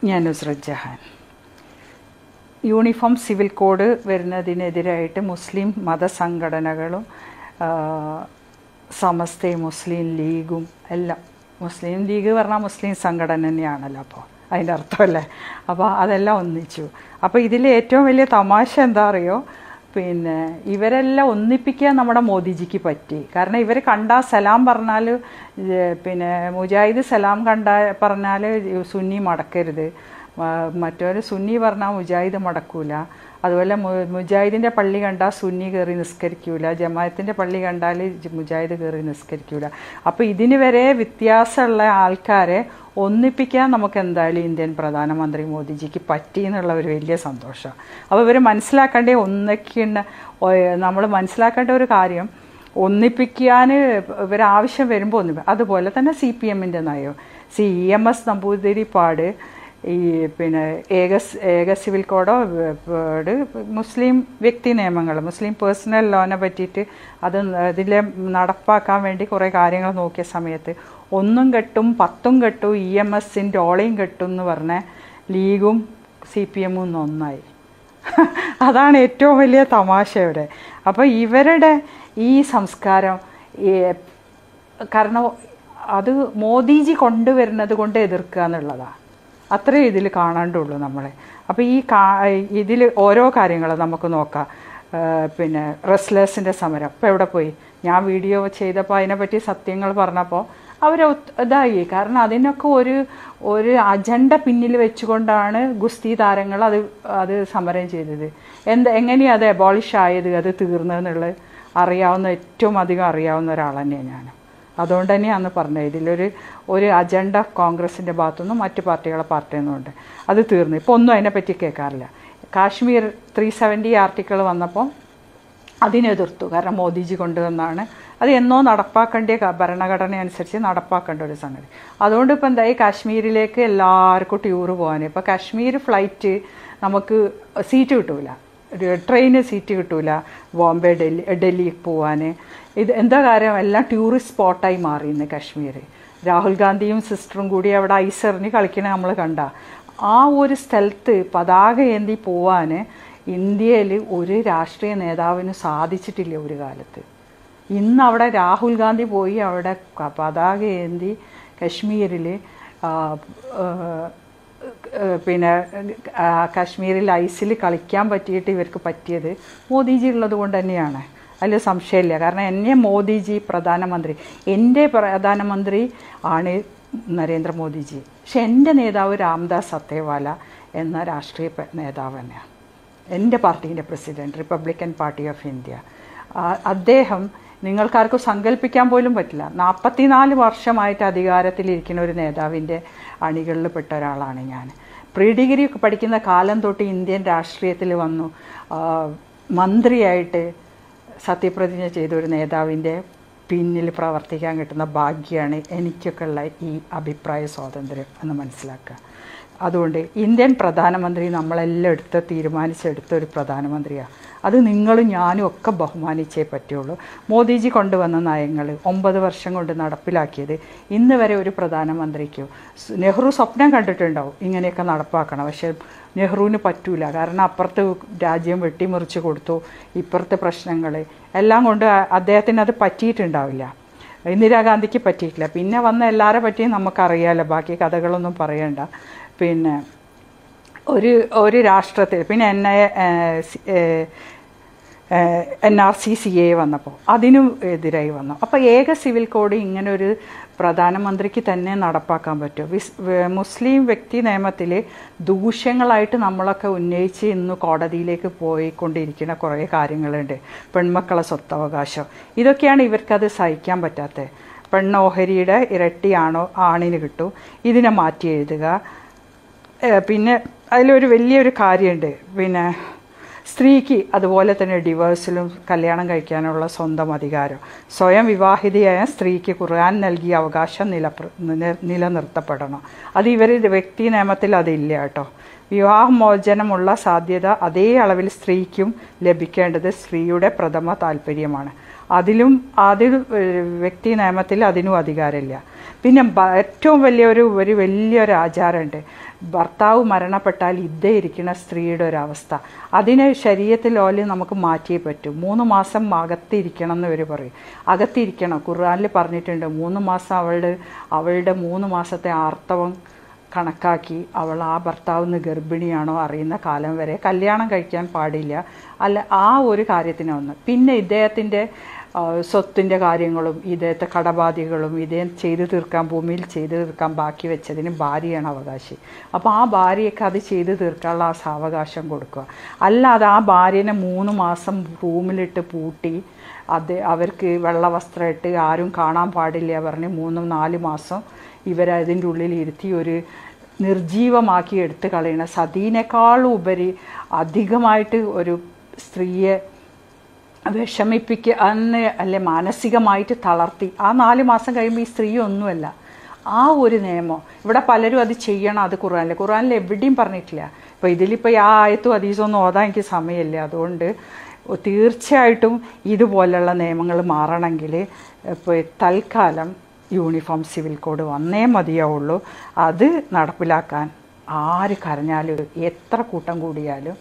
ഞാൻ Nusrat Jahan uniform civil code വരുന്നതിനെതിരായിട്ട് മുസ്ലിം മതസംഘടനകളും ആ, സമസ്തയും മുസ്ലിം ലീഗും എല്ലാം മുസ്ലിം ലീഗ് പറഞ്ഞാൽ മുസ്ലിം സംഘടന തന്നെയാണല്ലോ അപ്പോൾ അതിൻ്റെ അർത്ഥമല്ലേ അപ്പോൾ അതെല്ലാം ഒന്നിച്ചു അപ്പോൾ ഇതിൽ ഏറ്റവും വലിയ തമാശ എന്താ അറിയോ പിന്നെ ഇവരെല്ലാം ഒന്നിപ്പിക്കാൻ നമ്മുടെ മോദിജിക്ക് പറ്റി കാരണം ഇവർ കണ്ടാൽ സലാം പറഞ്ഞാൽ പിന്നെ മുജാഹിദ് സലാം കണ്ട പറഞ്ഞാൽ സുന്നി മടക്കരുത് മ- മറ്റൊരു സുന്നി പറഞ്ഞാൽ മുജാഹിദ് മടക്കൂല അതുപോലെ മു- മുജാഹിദിൻ്റെ പള്ളി കണ്ടാൽ സുന്നി കയറി നിസ്കരിക്കൂല ജമായത്തിൻ്റെ പള്ളി കണ്ടാൽ ജ- മുജാഹിദ് കയറി നിസ്കരിക്കൂല അപ്പോൾ ഇതിന് വരെ വ്യത്യാസമുള്ള ആൾക്കാരെ ഒന്നിപ്പിക്കാൻ നമുക്ക് എന്തായാലും ഇന്ത്യൻ പ്രധാനമന്ത്രി മോദിജിക്ക് പറ്റി എന്നുള്ള ഒരു വലിയ സന്തോഷം അപ്പോൾ ഇവർ മനസ്സിലാക്കേണ്ട ഒന്നൊക്കെയുണ്ട് നമ്മൾ മനസ്സിലാക്കേണ്ട ഒരു കാര്യം ഒന്നിപ്പിക്കാൻ ഇവരാവശ്യം വരുമ്പോൾ ഒന്നിപ്പി അതുപോലെ തന്നെ സി പി എമ്മിൻ്റെ നയം C E M S Namboodiripad ഈ പിന്നെ ഏക സ്- ഏക സിവിൽ കോഡോ വേർഡ് മുസ്ലിം വ്യക്തി നിയമങ്ങൾ മുസ്ലിം പേഴ്സണൽ ലോനെ പറ്റിയിട്ട് അത് അതിലെ നടപ്പാക്കാൻ വേണ്ടി കുറേ കാര്യങ്ങൾ നോക്കിയ സമയത്ത് ഒന്നും കെട്ടും പത്തും കെട്ടും ഇ എം എസിൻ്റെ ഓളയും കെട്ടും എന്ന് പറഞ്ഞ ലീഗും സി പി എമ്മും ഒന്നായി അതാണ് ഏറ്റവും വലിയ തമാശ ഇവിടെ അപ്പോൾ ഇവരുടെ ഈ സംസ്കാരം ഈ കാരണം അത് മോദിജി കൊണ്ടുവരുന്നത് കൊണ്ട് എതിർക്കുക എന്നുള്ളതാണ് അത്രേ ഇതിൽ കാണാണ്ടുള്ളൂ നമ്മളെ അപ്പോൾ ഈ കാ ഇതിൽ ഓരോ കാര്യങ്ങൾ നമുക്ക് നോക്കാം ആ, പിന്നെ റെസ്ലേഴ്സിൻ്റെ സമരം ഇപ്പോൾ എവിടെ പോയി ഞാൻ വീഡിയോ ചെയ്തപ്പോൾ അതിനെപ്പറ്റി സത്യങ്ങൾ പറഞ്ഞപ്പോൾ അവർ ഇതായി കാരണം അതിനൊക്കെ ഒരു ഒരു അജണ്ട പിന്നിൽ വെച്ചുകൊണ്ടാണ് ഗുസ്തി താരങ്ങൾ അത് അത് സമരം ചെയ്തത് എന്ത് എങ്ങനെയാണ് അത് എബോളിഷ് ആയത് അത് തീർന്നതെന്നുള്ളത് അറിയാവുന്ന ഏറ്റവും അധികം അറിയാവുന്ന ഒരാൾ തന്നെയാണ് ഞാൻ അതുകൊണ്ട് തന്നെയാണ് പറഞ്ഞത് ഇതിലൊരു ഒരു അജണ്ട കോൺഗ്രസിൻ്റെ ഭാഗത്തുനിന്നും മറ്റു പാർട്ടികളെ പാർട്ടിയിൽ നിന്നുണ്ട് അത് തീർന്നു ഇപ്പോൾ ഒന്നും അതിനെപ്പറ്റി കേൾക്കാറില്ല കാശ്മീർ ത്രീ സെവൻറ്റി ആർട്ടിക്കിൾ വന്നപ്പോൾ അതിനെതിർത്തു കാരണം മോദിജി കൊണ്ടുവന്നാണ് അത് എന്നോ നടപ്പാക്കേണ്ട ക- ഭരണഘടന അനുസരിച്ച് നടപ്പാക്കേണ്ട ഒരു സംഗതി അതുകൊണ്ട് ഇപ്പോൾ എന്തായി കാശ്മീരിലേക്ക് എല്ലാവർക്കും ടൂറ് പോകാൻ ഇപ്പോൾ കാശ്മീർ ഫ്ലൈറ്റ് നമുക്ക് സീറ്റ് കിട്ടൂല ട്രെയിന് സീറ്റ് കിട്ടൂല ബോംബെ ഡൽഹി ഡൽഹിക്ക് പോകാൻ ഇത് എന്താ കാര്യം എല്ലാം ടൂറിസ്റ്റ് സ്പോട്ടായി മാറി ഇന്ന് കാശ്മീർ രാഹുൽ ഗാന്ധിയും സിസ്റ്ററും കൂടി അവിടെ ഐസെറിഞ്ഞ് കളിക്കണ നമ്മൾ കണ്ട ആ ഒരു സ്ഥലത്ത് പതാക ഏന്തി പോവാൻ ഇന്ത്യയിൽ ഒരു രാഷ്ട്രീയ നേതാവിന് സാധിച്ചിട്ടില്ല ഒരു കാലത്ത് ഇന്ന് അവിടെ രാഹുൽ ഗാന്ധി പോയി അവിടെ ക- പതാക ഏന്തി കശ്മീരിൽ പിന്നെ ആ, കാശ്മീരിൽ ഐസിൽ കളിക്കാൻ പറ്റിയിട്ട് ഇവർക്ക് പറ്റിയത് മോദിജി ഉള്ളത് കൊണ്ട് തന്നെയാണ് അതിൽ സംശയമില്ല കാരണം എന്നെ മോദിജി പ്രധാനമന്ത്രി എൻ്റെ പ്രധാനമന്ത്രി ആണ് നരേന്ദ്രമോദിജി പക്ഷെ എൻ്റെ നേതാവ് രാംദാസ് സത്തേവാല എന്ന രാഷ്ട്രീയ പ- നേതാവ് തന്നെയാണ് എൻ്റെ പാർട്ടീൻ്റെ president Republican party of India ആ- അദ്ദേഹം നിങ്ങൾക്കാർക്കും സങ്കല്പിക്കാൻ പോലും പറ്റില്ല നാൽപ്പത്തിനാല് വർഷമായിട്ട് അധികാരത്തിലിരിക്കുന്ന ഒരു നേതാവിൻ്റെ അണികളിൽ പെട്ട ഒരാളാണ് ഞാൻ പ്രീ ഡിഗ്രി പഠിക്കുന്ന കാലം തൊട്ട് ഇന്ത്യൻ രാഷ്ട്രീയത്തിൽ വന്നു ആ, മന്ത്രിയായിട്ട് സത്യപ്രതിജ്ഞ ചെയ്ത ഒരു നേതാവിൻ്റെ പിന്നിൽ പ്രവർത്തിക്കാൻ കിട്ടുന്ന ഭാഗ്യമാണ് എനിക്കൊക്കെ ഉള്ള ഈ അഭിപ്രായ സ്വാതന്ത്ര്യം എന്ന് മനസ്സിലാക്കുക അതുകൊണ്ട് ഇന്ത്യൻ പ്രധാനമന്ത്രി നമ്മളെല്ലാം എടുത്ത് തീരുമാനിച്ചെടുത്ത ഒരു പ്രധാനമന്ത്രിയാണ് അത് നിങ്ങളും ഞാനും ഒക്കെ ബഹുമാനിച്ചേ പറ്റുള്ളൂ മോദിജി കൊണ്ടുവന്ന നയങ്ങൾ ഒമ്പത് വർഷം കൊണ്ട് നടപ്പിലാക്കിയത് ഇന്ന് വരെ ഒരു പ്രധാനമന്ത്രിക്കോ സ് നെഹ്റു സ്വപ്നം കണ്ടിട്ടുണ്ടാവും ഇങ്ങനെയൊക്കെ നടപ്പാക്കണം പക്ഷേ നെഹ്റുവിന് പറ്റൂല കാരണം അപ്പുറത്ത് രാജ്യം വെട്ടിമുറിച്ച് കൊടുത്തു ഇപ്പുറത്തെ പ്രശ്നങ്ങൾ എല്ലാം കൊണ്ട് അദ്ദേഹത്തിന് അത് പറ്റിയിട്ടുണ്ടാവില്ല ഇന്ദിരാഗാന്ധിക്ക് പറ്റിയിട്ടില്ല പിന്നെ വന്ന എല്ലാവരെ പറ്റിയും നമുക്കറിയാമല്ലോ ബാക്കി കഥകളൊന്നും പറയണ്ട പിന്നെ ഒരു ഒരു രാഷ്ട്രത്തിൽ പിന്നെ N I N R C C A വന്നപ്പോൾ അതിനും എതിരായി വന്നു അപ്പോൾ ഏക സിവിൽ കോഡ് ഇങ്ങനെ ഒരു പ്രധാനമന്ത്രിക്ക് തന്നെ നടപ്പാക്കാൻ പറ്റും വിസ് വ- മുസ്ലിം വ്യക്തി നിയമത്തിൽ ദൂഷ്യങ്ങളായിട്ട് നമ്മളൊക്കെ ഉന്നയിച്ച് ഇന്ന് കോടതിയിലേക്ക് പോയിക്കൊണ്ടിരിക്കുന്ന കുറേ കാര്യങ്ങളുണ്ട് പെൺമക്കളെ സ്വത്തവകാശം ഇതൊക്കെയാണ് ഇവർക്കത് സഹിക്കാൻ പറ്റാത്തത് പെണ്ണോഹരിയുടെ ഇരട്ടിയാണോ ആണിന് കിട്ടും ഇതിനെ മാറ്റി എഴുതുക ഏഹ് പിന്നെ അതിലൊരു വലിയൊരു കാര്യമുണ്ട് പിന്നെ സ്ത്രീക്ക് അതുപോലെ തന്നെ ഡിവേഴ്സിലും കല്യാണം കഴിക്കാനുള്ള സ്വന്തം അധികാരം സ്വയം വിവാഹിതയായ സ്ത്രീക്ക് ഖുർആൻ നൽകിയ അവകാശം നിലപ്ര നില- നിലനിർത്തപ്പെടണം അത് ഇവരുടെ വ്യക്തി നിയമത്തിൽ അതില്ല കേട്ടോ വിവാഹമോചനമുള്ള സാധ്യത അതേ അളവിൽ സ്ത്രീക്കും ലഭിക്കേണ്ടത് സ്ത്രീയുടെ പ്രഥമ താല്പര്യമാണ് അതിലും അതിൽ വ്യക്തി നിയമത്തിൽ അതിനും അധികാരമില്ല പിന്നെ ബ- ഏറ്റവും വലിയൊരു ഒരു വലിയൊരു ആചാരമുണ്ട് ഭർത്താവ് മരണപ്പെട്ടാൽ ഇതേ ഇരിക്കുന്ന സ്ത്രീയുടെ ഒരു അവസ്ഥ അതിനെ ശരീരത്തിൽ ഓല് നമുക്ക് മാറ്റിയേ പറ്റൂ മൂന്ന് മാസം അകത്തിരിക്കണം എന്ന് ഇവർ പറയും അകത്തിരിക്കണം ഖുർആനിൽ പറഞ്ഞിട്ടുണ്ട് മൂന്ന് മാസം അവളുടെ അവളുടെ മൂന്ന് മാസത്തെ ആർത്തവം കണക്കാക്കി അവൾ ആ ഭർത്താവിന് ഗർഭിണിയാണോ അറിയുന്ന കാലം വരെ കല്യാണം കഴിക്കാൻ പാടില്ല അല്ല ആ ഒരു കാര്യത്തിന് ഒന്ന് പിന്നെ ഇദ്ദേഹത്തിൻ്റെ ആ, സ്വത്തിൻ്റെ കാര്യങ്ങളും ഇദ്ദേഹത്തെ കടബാധ്യതകളും ഇദ്ദേഹം ചെയ്തു തീർക്കാൻ ഭൂമിയിൽ ചെയ്തു തീർക്കാൻ ബാക്കി വെച്ചതിന് ഭാര്യയാണ് അവകാശി അപ്പോൾ ആ ഭാര്യയ്ക്ക് അത് ചെയ്തു തീർക്കാനുള്ള ആ സാവകാശം കൊടുക്കുക അല്ലാതെ ആ ഭാര്യനെ മൂന്ന് മാസം റൂമിലിട്ട് പൂട്ടി അത് അവർക്ക് വെള്ള വസ്ത്രം ഇട്ട് ആരും കാണാൻ പാടില്ല പറഞ്ഞ് മൂന്നും നാല് മാസം ഇവരതിൻ്റെ ഉള്ളിൽ ഇരുത്തി ഒരു നിർജീവമാക്കി എടുത്തു കളയണ സതീനേക്കാളും ഉപരി അധികമായിട്ട് ഒരു സ്ത്രീയെ വിഷമിപ്പിക്കുക അന്ന് അല്ലെ മാനസികമായിട്ട് തളർത്തി ആ നാല് മാസം കഴിയുമ്പോൾ ഈ സ്ത്രീ ഒന്നുമല്ല ആ ഒരു നിയമം ഇവിടെ പലരും അത് ചെയ്യണം അത് ഖുറാനിൽ ഖുറാനിൽ എവിടെയും പറഞ്ഞിട്ടില്ല ഇപ്പോൾ ഇതിലിപ്പോൾ ആ ആയത്തും അതീസൊന്നും ഓതാൻ എനിക്ക് സമയമില്ല അതുകൊണ്ട് തീർച്ചയായിട്ടും ഇതുപോലുള്ള നിയമങ്ങൾ മാറണമെങ്കിൽ ഇപ്പോൾ തൽക്കാലം യൂണിഫോം സിവിൽ കോഡ് വന്നേ മതിയാവുള്ളൂ അത് നടപ്പിലാക്കാൻ ആര് കരഞ്ഞാലും എത്ര കൂട്ടം കൂടിയാലും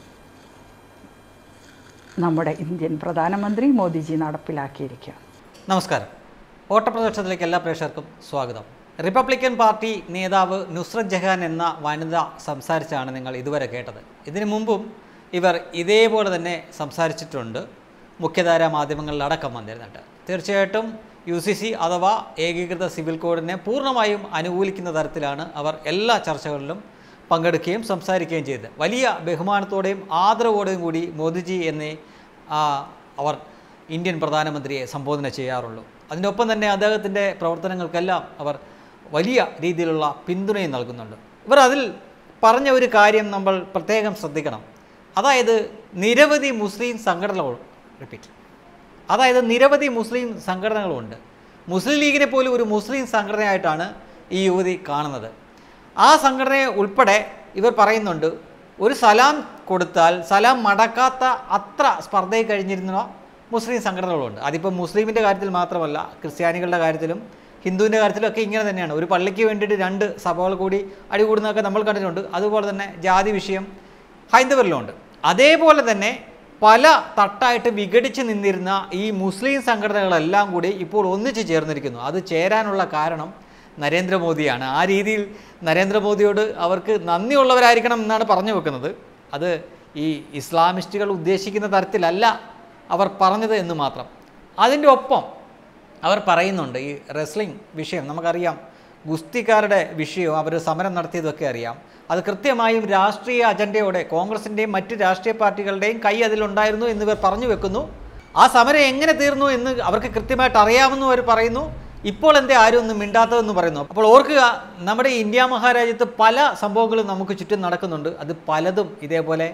നമ്മുടെ ഇന്ത്യൻ പ്രധാനമന്ത്രി മോദിജി നടപ്പിലാക്കിയിരിക്കുക നമസ്കാരം ഓട്ടപ്രദർശനത്തിലേക്ക് എല്ലാ പ്രേക്ഷകർക്കും സ്വാഗതം റിപ്പബ്ലിക്കൻ പാർട്ടി നേതാവ് നുസ്രത് ജഹാൻ എന്ന വനിത സംസാരിച്ചാണ് നിങ്ങൾ ഇതുവരെ കേട്ടത് ഇതിനു മുമ്പും ഇവർ ഇതേപോലെ തന്നെ സംസാരിച്ചിട്ടുണ്ട് മുഖ്യധാര മാധ്യമങ്ങളിലടക്കം വന്നിരുന്നുണ്ട് തീർച്ചയായിട്ടും യു സി സി അഥവാ ഏകീകൃത സിവിൽ കോഡിനെ പൂർണ്ണമായും അനുകൂലിക്കുന്ന തരത്തിലാണ് അവർ എല്ലാ ചർച്ചകളിലും പങ്കെടുക്കുകയും സംസാരിക്കുകയും ചെയ്തത് വലിയ ബഹുമാനത്തോടെയും ആദരവോടെയും കൂടി മോദിജി എന്നേ ആ, അവർ ഇന്ത്യൻ പ്രധാനമന്ത്രിയെ സംബോധന ചെയ്യാറുള്ളൂ അതിനൊപ്പം തന്നെ അദ്ദേഹത്തിൻ്റെ പ്രവർത്തനങ്ങൾക്കെല്ലാം അവർ വലിയ രീതിയിലുള്ള പിന്തുണയും നൽകുന്നുണ്ട് ഇവർ അതിൽ പറഞ്ഞ ഒരു കാര്യം നമ്മൾ പ്രത്യേകം ശ്രദ്ധിക്കണം അതായത് നിരവധി മുസ്ലിം സംഘടനകൾ റിപ്പീറ്റ് അതായത് നിരവധി മുസ്ലിം സംഘടനകളുണ്ട് മുസ്ലിം ലീഗിനെ പോലും ഒരു മുസ്ലിം സംഘടനയായിട്ടാണ് ഈ യുവതി കാണുന്നത് ആ സംഘടനയെ ഉൾപ്പെടെ ഇവർ പറയുന്നുണ്ട് ഒരു സലാം കൊടുത്താൽ സലാം മടക്കാത്ത അത്ര സ്പർദ്ധയിൽ കഴിഞ്ഞിരുന്ന മുസ്ലിം സംഘടനകളുണ്ട് അതിപ്പോൾ മുസ്ലിമിൻ്റെ കാര്യത്തിൽ മാത്രമല്ല ക്രിസ്ത്യാനികളുടെ കാര്യത്തിലും ഹിന്ദുവിൻ്റെ കാര്യത്തിലും ഒക്കെ ഇങ്ങനെ തന്നെയാണ് ഒരു പള്ളിക്ക് വേണ്ടിയിട്ട് രണ്ട് സഭകൾ കൂടി അടികൂടുന്നതൊക്കെ നമ്മൾ കണ്ടിട്ടുണ്ട് അതുപോലെ തന്നെ ജാതി വിഷയം ഹൈന്ദവരിലുണ്ട് അതേപോലെ തന്നെ പല തട്ടായിട്ട് വിഘടിച്ച് നിന്നിരുന്ന ഈ മുസ്ലിം സംഘടനകളെല്ലാം കൂടി ഇപ്പോൾ ഒന്നിച്ച് ചേർന്നിരിക്കുന്നു അത് ചേരാനുള്ള കാരണം നരേന്ദ്രമോദിയാണ് ആ രീതിയിൽ നരേന്ദ്രമോദിയോട് അവർക്ക് നന്ദിയുള്ളവരായിരിക്കണം എന്നാണ് പറഞ്ഞു വെക്കുന്നത് അത് ഈ ഇസ്ലാമിസ്റ്റുകൾ ഉദ്ദേശിക്കുന്ന തരത്തിലല്ല അവർ പറഞ്ഞത് എന്ന് മാത്രം അതിൻ്റെ ഒപ്പം അവർ പറയുന്നുണ്ട് ഈ റെസ്ലിംഗ് വിഷയം നമുക്കറിയാം ഗുസ്തിക്കാരുടെ വിഷയവും അവർ സമരം നടത്തിയതൊക്കെ അറിയാം അത് കൃത്യമായും രാഷ്ട്രീയ അജണ്ടയോടെ കോൺഗ്രസിൻ്റെയും മറ്റ് രാഷ്ട്രീയ പാർട്ടികളുടെയും കൈ അതിലുണ്ടായിരുന്നു എന്നിവർ പറഞ്ഞു വെക്കുന്നു ആ സമരം എങ്ങനെ തീർന്നു എന്ന് അവർക്ക് കൃത്യമായിട്ട് അറിയാമെന്നും അവർ പറയുന്നു ഇപ്പോൾ എന്തേ ആരും ഒന്നും മിണ്ടാത്തതെന്ന് പറയുന്നു അപ്പോൾ ഓർക്കുക നമ്മുടെ ഇന്ത്യ മഹാരാജ്യത്ത് പല സംഭവങ്ങളും നമുക്ക് ചുറ്റും നടക്കുന്നുണ്ട് അത് പലതും ഇതേപോലെ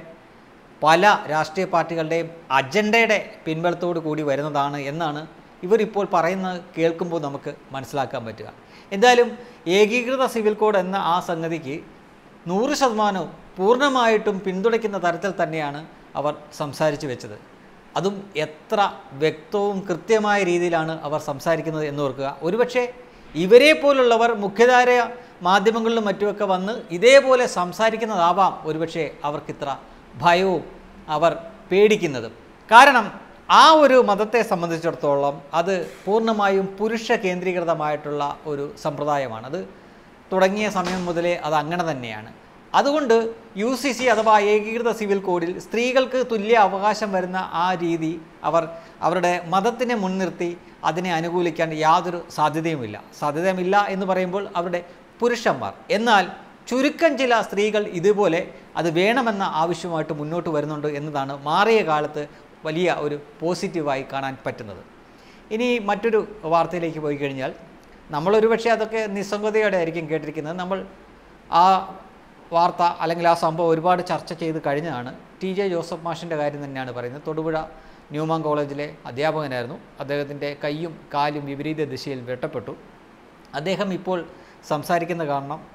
പല രാഷ്ട്രീയ പാർട്ടികളുടെയും അജണ്ടയുടെ പിൻബലത്തോട് കൂടി വരുന്നതാണ് എന്നാണ് ഇവരിപ്പോൾ പറയുന്നത് കേൾക്കുമ്പോൾ നമുക്ക് മനസ്സിലാക്കാൻ പറ്റുക എന്തായാലും ഏകീകൃത സിവിൽ കോഡ് എന്ന ആ സംഗതിക്ക് നൂറ് ശതമാനവും പൂർണ്ണമായിട്ടും പിന്തുണയ്ക്കുന്ന തരത്തിൽ തന്നെയാണ് അവർ സംസാരിച്ചു വെച്ചത് അതും എത്ര വ്യക്തവും കൃത്യമായ രീതിയിലാണ് അവർ സംസാരിക്കുന്നത് എന്ന് ഓർക്കുക ഒരുപക്ഷെ ഇവരെ പോലുള്ളവർ മുഖ്യധാര മാധ്യമങ്ങളിലും മറ്റുമൊക്കെ വന്ന് ഇതേപോലെ സംസാരിക്കുന്നതാവാം ഒരുപക്ഷെ അവർക്കിത്ര ഭയവും അവർ പേടിക്കുന്നതും കാരണം ആ ഒരു മതത്തെ സംബന്ധിച്ചിടത്തോളം അത് പൂർണ്ണമായും പുരുഷ കേന്ദ്രീകൃതമായിട്ടുള്ള ഒരു സമ്പ്രദായമാണ് അത് തുടങ്ങിയ സമയം മുതലേ അത് അങ്ങനെ തന്നെയാണ് അതുകൊണ്ട് യു സി സി അഥവാ ഏകീകൃത സിവിൽ കോഡിൽ സ്ത്രീകൾക്ക് തുല്യ അവകാശം വരുന്ന ആ രീതി അവർ അവരുടെ മതത്തിനെ മുൻനിർത്തി അതിനെ അനുകൂലിക്കാൻ യാതൊരു സാധ്യതയുമില്ല സാധ്യതയുമില്ല എന്ന് പറയുമ്പോൾ അവരുടെ പുരുഷന്മാർ എന്നാൽ ചുരുക്കം ചില സ്ത്രീകൾ ഇതുപോലെ അത് വേണമെന്ന ആവശ്യമായിട്ട് മുന്നോട്ട് വരുന്നുണ്ട് എന്നതാണ് മാറിയ കാലത്ത് വലിയ ഒരു പോസിറ്റീവായി കാണാൻ പറ്റുന്നത് ഇനി മറ്റൊരു വാർത്തയിലേക്ക് പോയി കഴിഞ്ഞാൽ നമ്മളൊരു പക്ഷേ അതൊക്കെ നിസ്സംഗതയോടെ ആയിരിക്കും കേട്ടിരിക്കുന്നത് നമ്മൾ ആ വാർത്ത അല്ലെങ്കിൽ ആ സംഭവം ഒരുപാട് ചർച്ച ചെയ്ത് കഴിഞ്ഞതാണ് ടി ജെ ജോസഫ് മാഷിൻ്റെ കാര്യം തന്നെയാണ് പറയുന്നത് തൊടുപുഴ ന്യൂമാൻ കോളേജിലെ അധ്യാപകനായിരുന്നു അദ്ദേഹത്തിൻ്റെ കൈയും കാലും വിപരീത ദിശയിൽ വെട്ടപ്പെട്ടു അദ്ദേഹം ഇപ്പോൾ സംസാരിക്കുന്ന കാരണം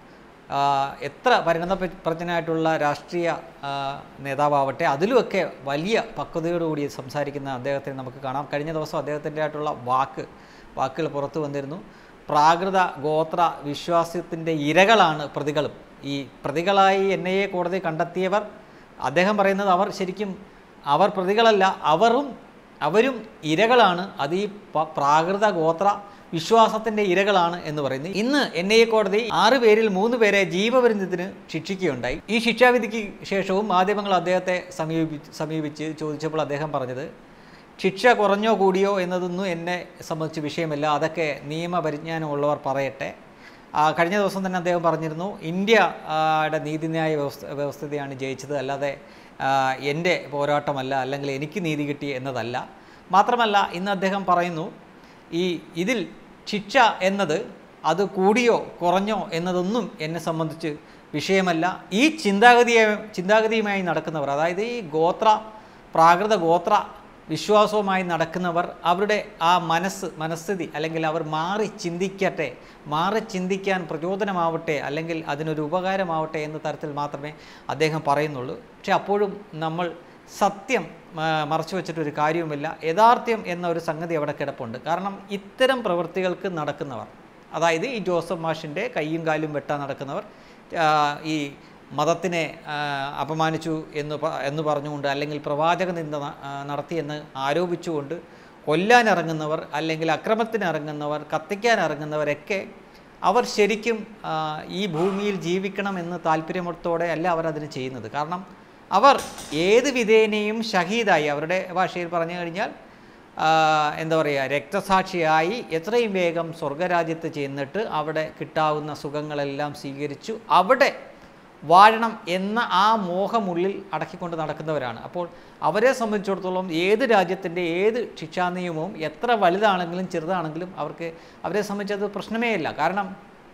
ആ, എത്ര പരിണതപ്രജ്ഞനായിട്ടുള്ള രാഷ്ട്രീയ ആ, നേതാവാവട്ടെ അതിലുമൊക്കെ വലിയ പക്വതയോടുകൂടി സംസാരിക്കുന്ന അദ്ദേഹത്തെ നമുക്ക് കാണാം കഴിഞ്ഞ ദിവസം അദ്ദേഹത്തിൻ്റെ ആയിട്ടുള്ള വാക്ക് വാക്കുകൾ പുറത്തു വന്നിരുന്നു പ്രാകൃത ഗോത്ര വിശ്വാസത്തിൻ്റെ ഇരകളാണ് പ്രതികളും ഈ പ്രതികളായി എൻ ഐ എ കോടതി കണ്ടെത്തിയവർ അദ്ദേഹം പറയുന്നത് അവർ ശരിക്കും അവർ പ്രതികളല്ല അവരും അവരും ഇരകളാണ് അത് ഈ പ- പ്രാകൃത ഗോത്ര വിശ്വാസത്തിൻ്റെ ഇരകളാണ് എന്ന് പറയുന്നത് ഇന്ന് എൻ ഐ എ കോടതി ആറ് പേരിൽ മൂന്ന് പേരെ ജീവപര്യന്തത്തിന് ശിക്ഷിക്കുകയുണ്ടായി ഈ ശിക്ഷാവിധിക്ക് ശേഷവും മാധ്യമങ്ങൾ അദ്ദേഹത്തെ സമീപിച്ച് സമീപിച്ച് ചോദിച്ചപ്പോൾ അദ്ദേഹം പറഞ്ഞത് ശിക്ഷ കുറഞ്ഞോ കൂടിയോ എന്നതൊന്നും എന്നെ സംബന്ധിച്ച് വിഷയമല്ല അതൊക്കെ നിയമപരിജ്ഞാനമുള്ളവർ പറയട്ടെ ആ, കഴിഞ്ഞ ദിവസം തന്നെ അദ്ദേഹം പറഞ്ഞിരുന്നു ഇന്ത്യ ആ, യുടെ നീതിന്യായ വ്യവസ്ഥ വ്യവസ്ഥതയാണ് ജയിച്ചത് അല്ലാതെ ആ, എൻ്റെ പോരാട്ടമല്ല അല്ലെങ്കിൽ എനിക്ക് നീതി കിട്ടി എന്നതല്ല മാത്രമല്ല ഇന്ന് അദ്ദേഹം പറയുന്നു ഈ ഇതിൽ ശിക്ഷ എന്നത് അത് കൂടിയോ കുറഞ്ഞോ എന്നതൊന്നും എന്നെ സംബന്ധിച്ച് വിഷയമല്ല ഈ ചിന്താഗതിയെ ചിന്താഗതിയുമായി നടക്കുന്നവർ അതായത് ഈ ഗോത്ര പ്രാകൃത ഗോത്ര വിശ്വാസവുമായി നടക്കുന്നവർ അവരുടെ ആ മനസ്സ് മനസ്ഥിതി അല്ലെങ്കിൽ അവർ മാറി ചിന്തിക്കട്ടെ മാറി ചിന്തിക്കാൻ പ്രചോദനമാവട്ടെ അല്ലെങ്കിൽ അതിനൊരു ഉപകാരമാവട്ടെ എന്ന തരത്തിൽ മാത്രമേ അദ്ദേഹം പറയുന്നുള്ളൂ പക്ഷെ അപ്പോഴും നമ്മൾ സത്യം ആ, മറച്ചു വെച്ചിട്ടൊരു കാര്യവുമില്ല യഥാർത്ഥ്യം എന്ന ഒരു സംഗതി അവിടെ കിടപ്പുണ്ട് കാരണം ഇത്തരം പ്രവൃത്തികൾക്ക് നടക്കുന്നവർ അതായത് ഈ ജോസഫ് മാഷിൻ്റെ കൈയും കാലും വെട്ടാൻ നടക്കുന്നവർ ആ, ഈ മതത്തിനെ ആ, അപമാനിച്ചു എന്ന് പ- എന്ന് പറഞ്ഞുകൊണ്ട് അല്ലെങ്കിൽ പ്രവാചക നിന്ദ ന- ആ, നടത്തിയെന്ന് ആരോപിച്ചുകൊണ്ട് കൊല്ലാൻ ഇറങ്ങുന്നവർ അല്ലെങ്കിൽ അക്രമത്തിന് ഇറങ്ങുന്നവർ കത്തിക്കാൻ ഇറങ്ങുന്നവരൊക്കെ അവർ ശരിക്കും ആ, ഈ ഭൂമിയിൽ ജീവിക്കണമെന്ന് താല്പര്യമത്തോടെ അല്ല അവർ അതിന് ചെയ്യുന്നത് കാരണം അവർ ഏത് വിധേനയും ഷഹീദായി അവരുടെ ഭാഷയിൽ പറഞ്ഞു കഴിഞ്ഞാൽ ആ, എന്താ പറയുക രക്തസാക്ഷിയായി എത്രയും വേഗം സ്വർഗരാജ്യത്ത് ചെന്നിട്ട് അവിടെ കിട്ടാവുന്ന സുഖങ്ങളെല്ലാം സ്വീകരിച്ചു അവിടെ വാഴണം എന്ന ആ മോഹമുള്ളിൽ അടക്കിക്കൊണ്ട് നടക്കുന്നവരാണ് അപ്പോൾ അവരെ സംബന്ധിച്ചിടത്തോളം ഏത് രാജ്യത്തിൻ്റെ ഏത് ശിക്ഷാ നിയമവും എത്ര വലുതാണെങ്കിലും ചെറുതാണെങ്കിലും അവർക്ക് അവരെ സംബന്ധിച്ച് അത് പ്രശ്നമേ ഇല്ല കാരണം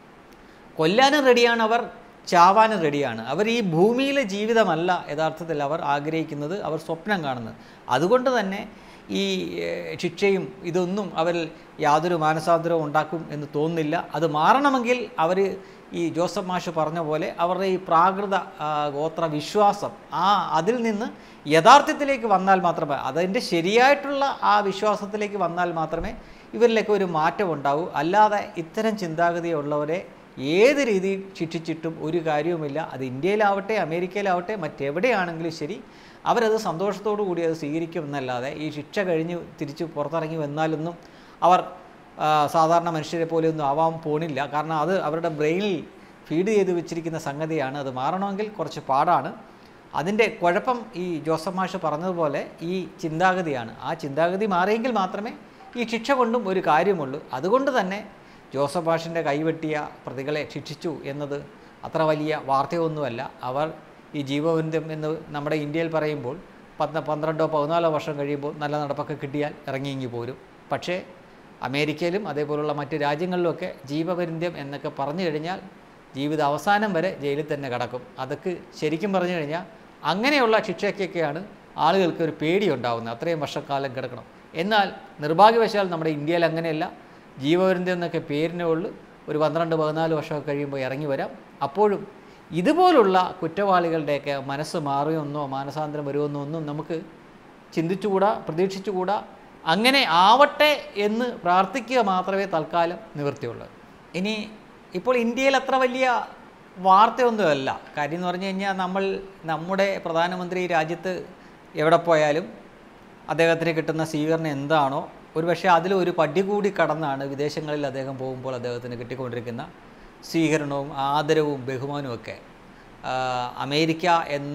കൊല്ലാനും റെഡിയാണ് അവർ ചാവാനും റെഡിയാണ് അവർ ഈ ഭൂമിയിലെ ജീവിതമല്ല യഥാർത്ഥത്തിൽ അവർ ആഗ്രഹിക്കുന്നത് അവർ സ്വപ്നം കാണുന്നത് അതുകൊണ്ട് തന്നെ ഈ ഏഹ്, ശിക്ഷയും ഇതൊന്നും അവരിൽ യാതൊരു മാനസാന്തരവും ഉണ്ടാക്കും എന്ന് തോന്നുന്നില്ല അത് മാറണമെങ്കിൽ അവർ ഈ ജോസഫ് മാഷ് പറഞ്ഞ പോലെ അവരുടെ ഈ പ്രാകൃത ആ, ഗോത്ര വിശ്വാസം ആ അതിൽ നിന്ന് യഥാർത്ഥത്തിലേക്ക് വന്നാൽ മാത്രമേ അതിൻ്റെ ശരിയായിട്ടുള്ള ആ വിശ്വാസത്തിലേക്ക് വന്നാൽ മാത്രമേ ഇവരിലേക്ക് ഒരു മാറ്റം ഉണ്ടാവൂ അല്ലാതെ ഇത്തരം ചിന്താഗതിയുള്ളവരെ ഏത് രീതിയിൽ ശിക്ഷിച്ചിട്ടും ഒരു കാര്യവുമില്ല അത് ഇന്ത്യയിലാവട്ടെ അമേരിക്കയിലാവട്ടെ മറ്റെവിടെയാണെങ്കിലും ശരി അവരത് സന്തോഷത്തോടു കൂടി അത് സ്വീകരിക്കുമെന്നല്ലാതെ ഈ ശിക്ഷ കഴിഞ്ഞ് തിരിച്ച് പുറത്തിറങ്ങി വന്നാലൊന്നും അവർ ആ, സാധാരണ മനുഷ്യരെ പോലെയൊന്നും ആവാൻ പോണില്ല കാരണം അത് അവരുടെ ബ്രെയിനിൽ ഫീഡ് ചെയ്ത് വെച്ചിരിക്കുന്ന സംഗതിയാണ് അത് മാറണമെങ്കിൽ കുറച്ച് പാടാണ് അതിൻ്റെ കുഴപ്പം ഈ ജോസഫ് മാഷ് പറഞ്ഞതുപോലെ ഈ ചിന്താഗതിയാണ് ആ ചിന്താഗതി മാറിയെങ്കിൽ മാത്രമേ ഈ ശിക്ഷ കൊണ്ടും ഒരു കാര്യമുള്ളൂ അതുകൊണ്ട് തന്നെ ജോസഫ് മാഷിൻ്റെ കൈവെട്ടിയ പ്രതികളെ ശിക്ഷിച്ചു എന്നത് അത്ര വലിയ വാർത്തയൊന്നുമല്ല അവർ ഈ ജീവബന്ധം എന്ന് നമ്മുടെ ഇന്ത്യയിൽ പറയുമ്പോൾ പത്ത് പന്ത്രണ്ടോ പതിനാലോ വർഷം കഴിയുമ്പോൾ നല്ല നടപ്പൊക്കെ കിട്ടിയാൽ ഇറങ്ങിയെങ്കിൽ പോരും പക്ഷേ അമേരിക്കയിലും അതേപോലുള്ള മറ്റ് രാജ്യങ്ങളിലുമൊക്കെ ജീവപര്യന്തം എന്നൊക്കെ പറഞ്ഞു കഴിഞ്ഞാൽ ജീവിത അവസാനം വരെ ജയിലിൽ തന്നെ കിടക്കും അതൊക്കെ ശരിക്കും പറഞ്ഞു കഴിഞ്ഞാൽ അങ്ങനെയുള്ള ശിക്ഷയ്ക്കൊക്കെയാണ് ആളുകൾക്ക് ഒരു പേടി ഉണ്ടാവുന്നത് അത്രയും വർഷക്കാലം കിടക്കണം എന്നാൽ നിർഭാഗ്യവശാൽ നമ്മുടെ ഇന്ത്യയിൽ അങ്ങനെയല്ല ജീവപര്യന്തം എന്നൊക്കെ പേരിനേ ഉള്ളൂ ഒരു പന്ത്രണ്ട് പതിനാല് വർഷമൊക്കെ കഴിയുമ്പോൾ ഇറങ്ങി വരാം അപ്പോഴും ഇതുപോലുള്ള കുറ്റവാളികളുടെയൊക്കെ മനസ്സ് മാറിയൊന്നോ മാനസാന്തരം വരുമെന്നോ ഒന്നും നമുക്ക് ചിന്തിച്ചുകൂടാ പ്രതീക്ഷിച്ചുകൂടാ അങ്ങനെ ആവട്ടെ എന്ന് പ്രാർത്ഥിക്കുക മാത്രമേ തൽക്കാലം നിവൃത്തിയുള്ളൂ ഇനി ഇപ്പോൾ ഇന്ത്യയിൽ അത്ര വലിയ വാർത്തയൊന്നുമല്ല കാര്യം എന്ന് പറഞ്ഞു കഴിഞ്ഞാൽ നമ്മൾ നമ്മുടെ പ്രധാനമന്ത്രി രാജ്യത്ത് എവിടെ പോയാലും അദ്ദേഹത്തിന് കിട്ടുന്ന സ്വീകരണം എന്താണോ ഒരുപക്ഷെ അതിൽ ഒരു പടി കൂടി കടന്നാണ് വിദേശങ്ങളിൽ അദ്ദേഹം പോകുമ്പോൾ അദ്ദേഹത്തിന് കിട്ടിക്കൊണ്ടിരിക്കുന്ന സ്വീകരണവും ആദരവും ബഹുമാനവും ഒക്കെ ആ, അമേരിക്ക എന്ന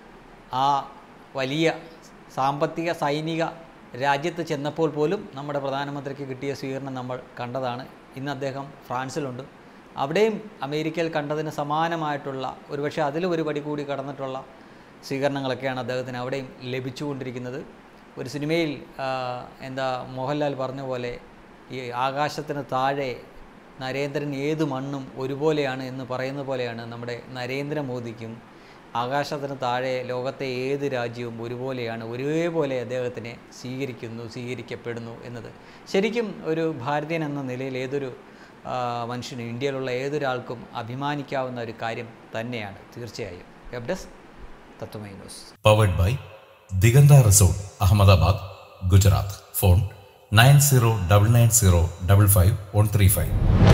ആ വലിയ സാമ്പത്തിക സൈനിക രാജ്യത്ത് ചെന്നപ്പോൾ പോലും നമ്മുടെ പ്രധാനമന്ത്രിക്ക് കിട്ടിയ സ്വീകരണം നമ്മൾ കണ്ടതാണ് ഇന്ന് അദ്ദേഹം ഫ്രാൻസിലുണ്ട് അവിടെയും അമേരിക്കയിൽ കണ്ടതിന് സമാനമായിട്ടുള്ള ഒരുപക്ഷെ അതിലും ഒരു പടി കൂടി കടന്നിട്ടുള്ള സ്വീകരണങ്ങളൊക്കെയാണ് അദ്ദേഹത്തിന് അവിടെയും ലഭിച്ചുകൊണ്ടിരിക്കുന്നത് ഒരു സിനിമയിൽ ആ, എന്താ മോഹൻലാൽ പറഞ്ഞ പോലെ ഈ ആകാശത്തിന് താഴെ നരേന്ദ്രൻ ഏത് മണ്ണും ഒരുപോലെയാണ് എന്ന് പറയുന്ന പോലെയാണ് നമ്മുടെ നരേന്ദ്രമോദിക്കും ആകാശത്തിന് താഴെ ലോകത്തെ ഏത് രാജ്യവും ഒരുപോലെയാണ് ഒരേപോലെ അദ്ദേഹത്തിനെ സ്വീകരിക്കുന്നു സ്വീകരിക്കപ്പെടുന്നു എന്നത് ശരിക്കും ഒരു ഭാരതീയൻ എന്ന നിലയിൽ ഏതൊരു ആ, മനുഷ്യനും ഇന്ത്യയിലുള്ള ഏതൊരാൾക്കും അഭിമാനിക്കാവുന്ന ഒരു കാര്യം തന്നെയാണ് തീർച്ചയായും web desk Tatwamayi news powered by Diganta resort Ahmedabad Gujarat phone nine zero double nine zero double five one three five